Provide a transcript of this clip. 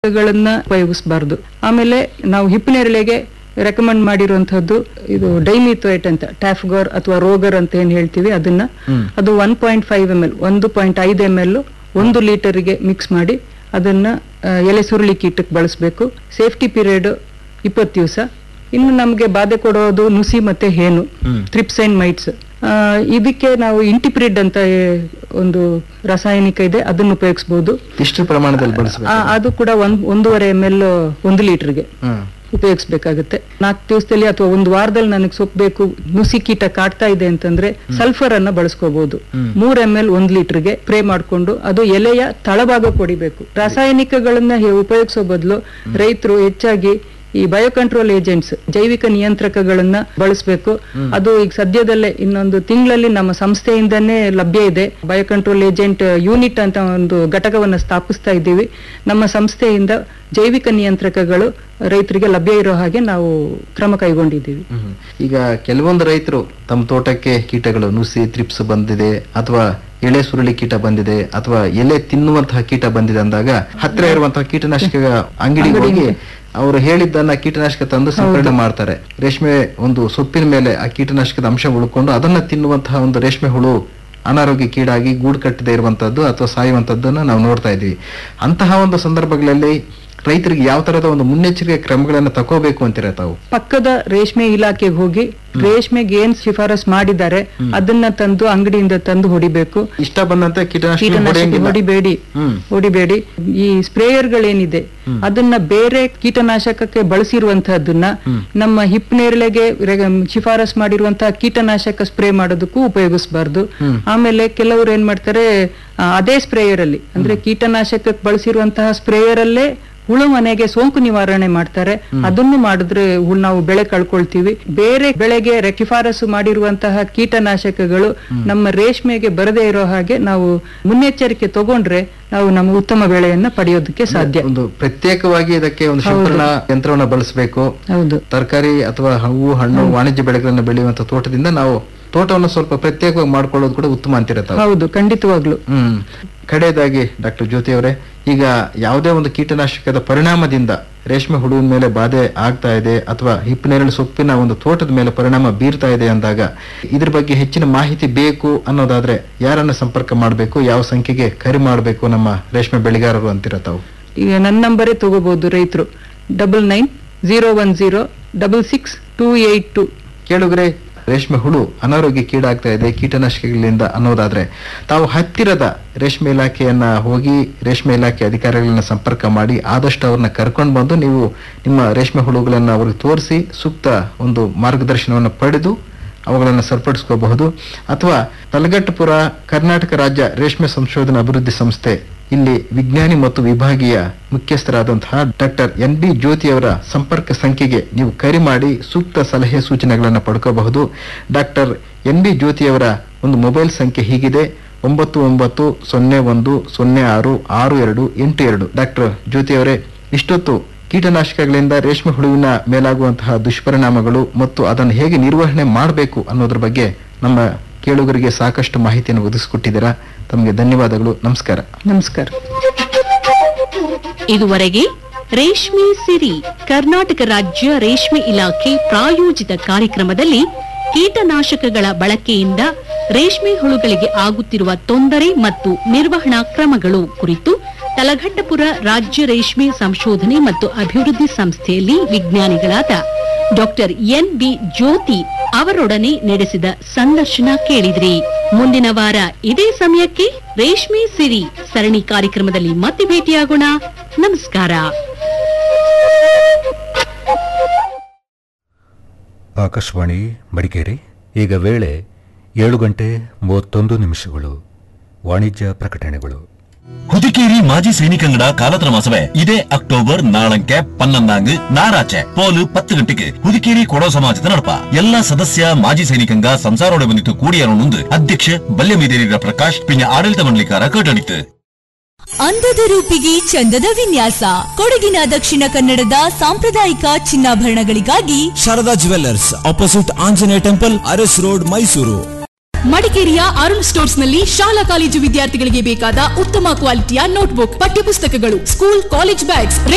ಗಳನ್ನ ಉಪಯೋಗಿಸಬಾರ್ದು ಆಮೇಲೆ ನಾವು ಹಿಪ್ನೇರಳೆಗೆ ರೆಕಮೆಂಡ್ ಮಾಡಿರುವಂತಹದ್ದು ಇದು ಡೈಮಿಥೋಯೇಟ್ ಅಂತ ಟ್ಯಾಫ್ಗೋರ್ ಅಥವಾ ರೋಗರ್ ಅಂತ ಏನ್ ಹೇಳ್ತೀವಿ ಅದನ್ನ ಅದು one point five M L ಒಂದು ಪಾಯಿಂಟ್ ಐದು ಎಮ್ ಎಲ್ ಒಂದು ಲೀಟರ್ಗೆ ಮಿಕ್ಸ್ ಮಾಡಿ ಅದನ್ನ ಆ, ಎಲೆ ಸುರುಳಿ ಕೀಟಕ್ಕೆ ಬಳಸಬೇಕು ಸೇಫ್ಟಿ ಪೀರಿಯಡ್ ಇಪ್ಪತ್ತು ದಿವಸ ಇನ್ನು ನಮಗೆ ಬಾಧೆ ಕೊಡೋದು ನುಸಿ ಮತ್ತೆ ಹೇನು ಥ್ರಿಪ್ಸೈನ್ ಮೈಟ್ಸ್ ಇದಕ್ಕೆ ನಾವು ಇಂಟಿಪ್ರಿಡ್ ಅಂತ ಏ, ಒಂದು ರಾಸಾಯನಿಕ ಇದೆ ಅದನ್ನು ಉಪಯೋಗಿಸಬಹುದು ಎಷ್ಟು ಪ್ರಮಾಣದಲ್ಲಿ ಬಳಸಬೇಕು ಅದು ಕೂಡ ಒಂದ್ ಒಂದೂವರೆ ಎಮ್ ಎಲ್ ಒಂದು ಲೀಟರ್ಗೆ ಹ್ಮ್ ಉಪಯೋಗಿಸ್ಬೇಕಾಗುತ್ತೆ ನಾಲ್ಕು ದಿವಸದಲ್ಲಿ ಅಥವಾ ಒಂದು ವಾರದಲ್ಲಿ ನನಗೆ ಸೊಪ್ಪಬೇಕು ನುಸಿ ಕೀಟ ಕಾಡ್ತಾ ಇದೆ ಅಂತಂದ್ರೆ ಸಲ್ಫರ್ ಅನ್ನ ಬಳಸ್ಕೋಬಹುದು ಮೂರ್ ಎಮ್ ಎಲ್ ಒಂದ್ ಲೀಟರ್ಗೆ ಸ್ಪ್ರೇ ಮಾಡ್ಕೊಂಡು ಅದು ಎಲೆಯ ತಳಭಾಗ ಹೊಡಿಬೇಕು ರಾಸಾಯನಿಕಗಳನ್ನ ಹೆ- ಉಪಯೋಗಿಸೋ ಬದಲು ರೈತರು ಹೆಚ್ಚಾಗಿ ಈ ಬಯೋಕಂಟ್ರೋಲ್ ಏಜೆಂಟ್ಸ್ ಜೈವಿಕ ನಿಯಂತ್ರಕಗಳನ್ನ ಬಳಸಬೇಕು ಅದು ಈಗ ಸದ್ಯದಲ್ಲೇ ಇನ್ನೊಂದು ತಿಂಗಳಲ್ಲಿ ನಮ್ಮ ಸಂಸ್ಥೆಯಿಂದನೇ ಲಭ್ಯ ಇದೆ ಬಯೋಕಂಟ್ರೋಲ್ ಏಜೆಂಟ್ ಯೂನಿಟ್ ಅಂತ ಒಂದು ಘಟಕವನ್ನ ಸ್ಥಾಪಿಸ್ತಾ ಇದ್ದೀವಿ ನಮ್ಮ ಸಂಸ್ಥೆಯಿಂದ ಜೈವಿಕ ನಿಯಂತ್ರಕಗಳು ರೈತರಿಗೆ ಲಭ್ಯ ಇರೋ ಹಾಗೆ ನಾವು ಕ್ರಮ ಕೈಗೊಂಡಿದ್ದೀವಿ ಹ್ಮ್. ಈಗ ಕೆಲವೊಂದು ರೈತರು ತಮ್ಮ ತೋಟಕ್ಕೆ ಕೀಟಗಳು ನುಸಿ ತ್ರಿಪ್ಸ್ ಬಂದಿದೆ ಅಥವಾ ಎಳೆ ಸುರುಳಿ ಕೀಟ ಬಂದಿದೆ ಅಥವಾ ಎಲೆ ತಿನ್ನುವಂತಹ ಕೀಟ ಬಂದಿದೆ ಅಂದಾಗ ಹತ್ತಿರ ಇರುವಂತಹ ಕೀಟನಾಶಕ ಅಂಗಡಿಗೆ ಹೋಗಿ ಅವರು ಹೇಳಿದ್ದನ್ನ ಕೀಟನಾಶಕ ತಂದು ಸಿಂಪಡಣೆ ಮಾಡ್ತಾರೆ ರೇಷ್ಮೆ ಒಂದು ಸೊಪ್ಪಿನ ಮೇಲೆ ಆ ಕೀಟನಾಶಕದ ಅಂಶ ಉಳ್ಕೊಂಡು ಅದನ್ನ ತಿನ್ನುವಂತಹ ಒಂದು ರೇಷ್ಮೆ ಹುಳು ಅನಾರೋಗ್ಯಕ್ಕೀಡಾಗಿ ಗೂಡು ಕಟ್ಟದೆ ಇರುವಂತದ್ದು ಅಥವಾ ಸಾಯುವಂತದ್ದನ್ನ ನಾವು ನೋಡ್ತಾ ಇದ್ದೀವಿ ಅಂತಹ ಒಂದು ಸಂದರ್ಭಗಳಲ್ಲಿ ರೈತರಿಗೆ ಯಾವ ತರದ ಒಂದು ಮುನ್ನೆಚ್ಚರಿಕೆ ಕ್ರಮಗಳನ್ನ ತಗೋಬೇಕು ಅಂತೀರ ತಾವು ಪಕ್ಕದ ರೇಷ್ಮೆ ಇಲಾಖೆಗೆ ಹೋಗಿ ರೇಷ್ಮೆಗೆ ಏನ್ ಶಿಫಾರಸ್ ಮಾಡಿದ್ದಾರೆ ಅದನ್ನ ತಂದು ಅಂಗಡಿಯಿಂದ ತಂದು ಹೊಡಿಬೇಕು ಇಷ್ಟ ಬಂದಂತೆ ಕೀಟನಾಶಕ ಕೀಟನಾಶಕ ಹೊಡೆಯಂಗಿಲ್ಲ. ಹೊಡಿಬೇಡಿ ಹ್ಮ್. ಹೊಡಿಬೇಡಿ ಈ ಸ್ಪ್ರೇಯರ್ಗಳೇನಿದೆ ಅದನ್ನ ಬೇರೆ ಕೀಟನಾಶಕಕ್ಕೆ ಬಳಸಿರುವಂತಹದ್ದನ್ನ ನಮ್ಮ ಹಿಪ್ ನೇರಳೆಗೆ ರೆ- ಶಿಫಾರಸ್ ಮಾಡಿರುವಂತಹ ಕೀಟನಾಶಕ ಸ್ಪ್ರೇ ಮಾಡೋದಕ್ಕೂ ಉಪಯೋಗಿಸಬಾರ್ದು ಆಮೇಲೆ ಕೆಲವರು ಏನ್ ಮಾಡ್ತಾರೆ ಆ, ಅದೇ ಸ್ಪ್ರೇಯರ್ ಅಲ್ಲಿ ಅಂದ್ರೆ ಕೀಟನಾಶಕಕ್ಕೆ ಬಳಸಿರುವಂತಹ ಸ್ಪ್ರೇಯರ್ ಅಲ್ಲೇ ಹುಳು ಮನೆಗೆ ಸೋಂಕು ನಿವಾರಣೆ ಮಾಡ್ತಾರೆ ಅದನ್ನು ಮಾಡಿದ್ರೆ ಹುಳು ನಾವು ಬೆಳೆ ಕಳ್ಕೊಳ್ತೀವಿ ಬೇರೆ ಬೆಳೆಗೆ ರೆ- ಶಿಫಾರಸು ಮಾಡಿರುವಂತಹ ಕೀಟನಾಶಕಗಳು ನಮ್ಮ ರೇಷ್ಮೆಗೆ ಬರದೇ ಇರೋ ಹಾಗೆ ನಾವು ಮುನ್ನೆಚ್ಚರಿಕೆ ತಗೊಂಡ್ರೆ ನಾವು ನಮ್ಮ ಉತ್ತಮ ಬೆಳೆಯನ್ನ ಪಡೆಯೋದಕ್ಕೆ ಸಾಧ್ಯ ಒಂದು ಪ್ರತ್ಯೇಕವಾಗಿ ಇದಕ್ಕೆ ಒಂದು ಸಿಂಪರಣಾ ಯಂತ್ರವನ್ನ ಬಳಸಬೇಕು ಹೌದು ತರಕಾರಿ ಅಥವಾ ಹೂವು ಹಣ್ಣು ವಾಣಿಜ್ಯ ಬೆಳೆಗಳನ್ನ ಬೆಳೆಯುವಂತ ತೋಟದಿಂದ ನಾವು ತೋಟವನ್ನು ಸ್ವಲ್ಪ ಪ್ರತ್ಯೇಕವಾಗಿ ಮಾಡ್ಕೊಳ್ಳೋದು ಕೂಡ ಉತ್ತಮ ಅಂತೀರ ತಾವು ಹೌದು ಖಂಡಿತವಾಗ್ಲು ಹ್ಮ್ ಕಡೆಯದಾಗಿ ಡಾಕ್ಟರ್ ಜ್ಯೋತಿ ಅವರೇ ಈಗ ಯಾವುದೇ ಒಂದು ಕೀಟನಾಶಕದ ಪರಿಣಾಮದಿಂದ ರೇಷ್ಮೆ ಹುಳುವಿನ ಮೇಲೆ ಬಾಧೆ ಆಗ್ತಾ ಇದೆ ಅಥವಾ ಹಿಪ್ಪನೇರಳೆ ಸೊಪ್ಪಿನ ಒಂದು ತೋಟದ ಮೇಲೆ ಪರಿಣಾಮ ಬೀರ್ತಾ ಇದೆ ಅಂದಾಗ ಇದ್ರ ಬಗ್ಗೆ ಹೆಚ್ಚಿನ ಮಾಹಿತಿ ಬೇಕು ಅನ್ನೋದಾದ್ರೆ ಯಾರನ್ನ ಸಂಪರ್ಕ ಮಾಡಬೇಕು ಯಾವ ಸಂಖ್ಯೆಗೆ ಕರೆ ಮಾಡಬೇಕು ನಮ್ಮ ರೇಷ್ಮೆ ಬೆಳೆಗಾರರು ಅಂತೀರ ತಾವು ಈಗ ನನ್ನ ನಂಬರೇ ತಗೋಬಹುದು ರೈತರು double nine zero one zero double six two eight two ಕೇಳುಗರೆ ರೇಷ್ಮೆ ಹುಳು ಅನಾರೋಗ್ಯಕ್ಕೀಡಾಗ್ತಾ ಇದೆ ಕೀಟನಾಶಕಗಳಿಂದ ಅನ್ನೋದಾದ್ರೆ ತಾವು ಹತ್ತಿರದ ರೇಷ್ಮೆ ಇಲಾಖೆಯನ್ನ ಹೋಗಿ ರೇಷ್ಮೆ ಇಲಾಖೆ ಅಧಿಕಾರಿಗಳನ್ನ ಸಂಪರ್ಕ ಮಾಡಿ ಆದಷ್ಟು ಅವ್ರನ್ನ ಕರ್ಕೊಂಡು ಬಂದು ನೀವು ನಿಮ್ಮ ರೇಷ್ಮೆ ಹುಳುಗಳನ್ನ ಅವ್ರಿಗೆ ತೋರಿಸಿ ಸೂಕ್ತ ಒಂದು ಮಾರ್ಗದರ್ಶನವನ್ನು ಪಡೆದು ಅವುಗಳನ್ನು ಸರಿಪಡಿಸ್ಕೋಬಹುದು ಅಥವಾ ತಲಗಟ್ಟಪುರ ಕರ್ನಾಟಕ ರಾಜ್ಯ ರೇಷ್ಮೆ ಸಂಶೋಧನಾ ಅಭಿವೃದ್ಧಿ ಸಂಸ್ಥೆ ಇಲ್ಲಿ ವಿಜ್ಞಾನಿ ಮತ್ತು ವಿಭಾಗೀಯ ಮುಖ್ಯಸ್ಥರಾದಂತಹ ಡಾಕ್ಟರ್ ಎನ್ ಬಿ ಜ್ಯೋತಿ ಅವರ ಸಂಪರ್ಕ ಸಂಖ್ಯೆಗೆ ನೀವು ಕರೆ ಮಾಡಿ ಸೂಕ್ತ ಸಲಹೆ ಸೂಚನೆಗಳನ್ನು ಪಡ್ಕೋಬಹುದು ಡಾಕ್ಟರ್ ಎನ್ ಬಿ ಜ್ಯೋತಿ ಅವರ ಒಂದು ಮೊಬೈಲ್ ಸಂಖ್ಯೆ ಹೀಗಿದೆ ಒಂಬತ್ತು ಒಂಬತ್ತು ಸೊನ್ನೆ ಒಂದು ಸೊನ್ನೆ ಆರು ಆರು ಎರಡು ಎಂಟು ಎರಡು ಡಾಕ್ಟರ್ ಜ್ಯೋತಿ ಅವರೇ ಇಷ್ಟೊತ್ತು ಕೀಟನಾಶಕಗಳಿಂದ ರೇಷ್ಮೆ ಹುಳುವಿನ ಮೇಲಾಗುವಂತಹ ದುಷ್ಪರಿಣಾಮಗಳು ಮತ್ತು ಅದನ್ನು ಹೇಗೆ ನಿರ್ವಹಣೆ ಮಾಡಬೇಕು ಅನ್ನೋದ್ರ ಬಗ್ಗೆ ನಮ್ಮ ಕೇಳುಗರಿಗೆ ಸಾಕಷ್ಟು ಮಾಹಿತಿಯನ್ನು ಒದಗಿಸಿಕೊಟ್ಟಿದ್ದೀರಾ ತಮಗೆ ಧನ್ಯವಾದಗಳು ನಮಸ್ಕಾರ ನಮಸ್ಕಾರ ಇದುವರೆಗೆ ರೇಷ್ಮೆ ಸಿರಿ ಕರ್ನಾಟಕ ರಾಜ್ಯ ರೇಷ್ಮೆ ಇಲಾಖೆ ಪ್ರಾಯೋಜಿತ ಕಾರ್ಯಕ್ರಮದಲ್ಲಿ ಕೀಟನಾಶಕಗಳ ಬಳಕೆಯಿಂದ ರೇಷ್ಮೆ ಹುಳುಗಳಿಗೆ ಆಗುತ್ತಿರುವ ತೊಂದರೆ ಮತ್ತು ನಿರ್ವಹಣಾ ಕ್ರಮಗಳು ಕುರಿತು ತಲಘಟ್ಟಪುರ ರಾಜ್ಯ ರೇಷ್ಮೆ ಸಂಶೋಧನೆ ಮತ್ತು ಅಭಿವೃದ್ಧಿ ಸಂಸ್ಥೆಯಲ್ಲಿ ವಿಜ್ಞಾನಿಗಳಾದ ಡಾಕ್ಟರ್ ಎನ್ ಬಿ ಜ್ಯೋತಿ ಅವರೊಡನೆ ನಡೆಸಿದ ಸಂದರ್ಶನ ಕೇಳಿದ್ರಿ ಮುಂದಿನ ವಾರ ಇದೇ ಸಮಯಕ್ಕೆ ರೇಷ್ಮೆ ಸಿರಿ ಸರಣಿ ಕಾರ್ಯಕ್ರಮದಲ್ಲಿ ಮತ್ತೆ ಭೇಟಿಯಾಗೋಣ ನಮಸ್ಕಾರ ಆಕಾಶವಾಣಿ ಮಡಿಕೇರಿ ಈಗ ವೇಳೆ ಏಳು ಗಂಟೆ ಮೂವತ್ತೊಂದು ನಿಮಿಷಗಳು ವಾಣಿಜ್ಯ ಪ್ರಕಟಣೆಗಳು ಹುದಿಕೇರಿ ಮಾಜಿ ಸೈನಿಕಂಗಡ ಕಾಲತ್ರ ಮಾಸವೇ ಇದೇ ಅಕ್ಟೋಬರ್ ನಾಳಂಕೆ ಪನ್ನೊಂದಾಂಗ್ ನಾರಾಚೆ ಪೋಲು ಪತ್ತು ಗಂಟೆಗೆ ಹುದಿಕೇರಿ ಕೊಡೋ ಸಮಾಜದ ನಡಪ ಎಲ್ಲಾ ಸದಸ್ಯ ಮಾಜಿ ಸೈನಿಕಂಗ ಸಂಸಾರೋಡೆ ಬಂದಿತ್ತು ಕೂಡಿಯರೊಂದು ಅಧ್ಯಕ್ಷ ಬಲ್ಯಮೀದೇರಿರ ಪ್ರಕಾಶ್ ಪಿನ್ನ ಆಡಳಿತ ಮಂಡಳಿಕಾರ ಕಟಣಿತು ಅಂದದ ರೂಪಿಗೆ ಚಂದದ ವಿನ್ಯಾಸ ಕೊಡಗಿನ ದಕ್ಷಿಣ ಕನ್ನಡದ ಸಾಂಪ್ರದಾಯಿಕ ಚಿನ್ನಾಭರಣಗಳಿಗಾಗಿ Sharada jewellers opposite Anjaneya temple Aras road Mysuru ಮಡಿಕೇರಿಯ ಅರುಣ್ ಸ್ಟೋರ್ಸ್ ನಲ್ಲಿ ಶಾಲಾ ಕಾಲೇಜು ವಿದ್ಯಾರ್ಥಿಗಳಿಗೆ ಬೇಕಾದ ಉತ್ತಮ ಕ್ವಾಲಿಟಿಯ ನೋಟ್ಬುಕ್ ಪಠ್ಯಪುಸ್ತಕಗಳು ಸ್ಕೂಲ್ ಕಾಲೇಜ್ ಬ್ಯಾಗ್ಸ್